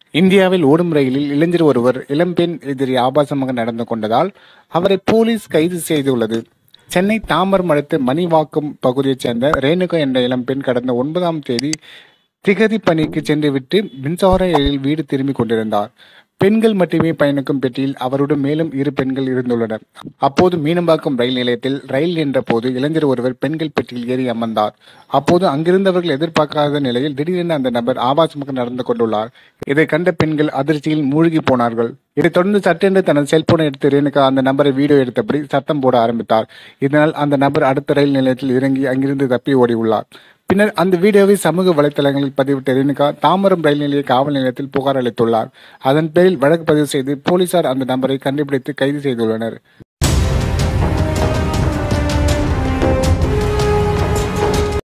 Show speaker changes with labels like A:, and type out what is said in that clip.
A: இந்தியாவில் ஓடும் ரயிலில் இளைஞர் ஒருவர் இளம்பெண் எதிரி ஆபாசமாக நடந்து கொண்டதால் அவரை போலீஸ் கைது செய்துள்ளது சென்னை தாம்பரம் அடுத்த மணிவாக்கம் பகுதியைச் சேர்ந்த ரேணுகா என்ற இளம்பெண் கடந்த ஒன்பதாம் தேதி திகதி பணிக்கு சென்றுவிட்டு மின்சார ரயிலில் வீடு திரும்பிக் கொண்டிருந்தார் பெண்கள் மட்டுமே பயணிக்கும் பெட்டியில் அவருடன் மேலும் இரு பெண்கள் இருந்துள்ளனர் அப்போது மீனம்பாக்கம் ரயில் நிலையத்தில் ரயில் நின்ற போது இளைஞர் ஒருவர் பெண்கள் பெட்டியில் ஏறி அமர்ந்தார் அப்போது அங்கிருந்தவர்கள் எதிர்பார்க்காத நிலையில் திடீரென அந்த நபர் ஆபாசமாக நடந்து கொண்டுள்ளார் இதை கண்ட பெண்கள் அதிர்ச்சியில் மூழ்கி போனார்கள் இதைத் தொடர்ந்து சட்டென்று தனது செல்போனை எடுத்து ரேணுகா அந்த நபரை வீடியோ எடுத்தபடி சத்தம் போட ஆரம்பித்தார் இதனால் அந்த நபர் அடுத்த ரயில் நிலையத்தில் இறங்கி அங்கிருந்து தப்பி ஓடியுள்ளார் பின்னர் அந்த வீடியோவை சமூக வலைதளங்களில் பதிவிட்ட ரேணுகா தாம்பரம் ரயில் நிலைய காவல் நிலையத்தில் புகார் அளித்துள்ளார் அதன் பேரில் வழக்கு பதிவு செய்து போலீசார் அந்த நபரை கண்டுபிடித்து கைது செய்துள்ளனர்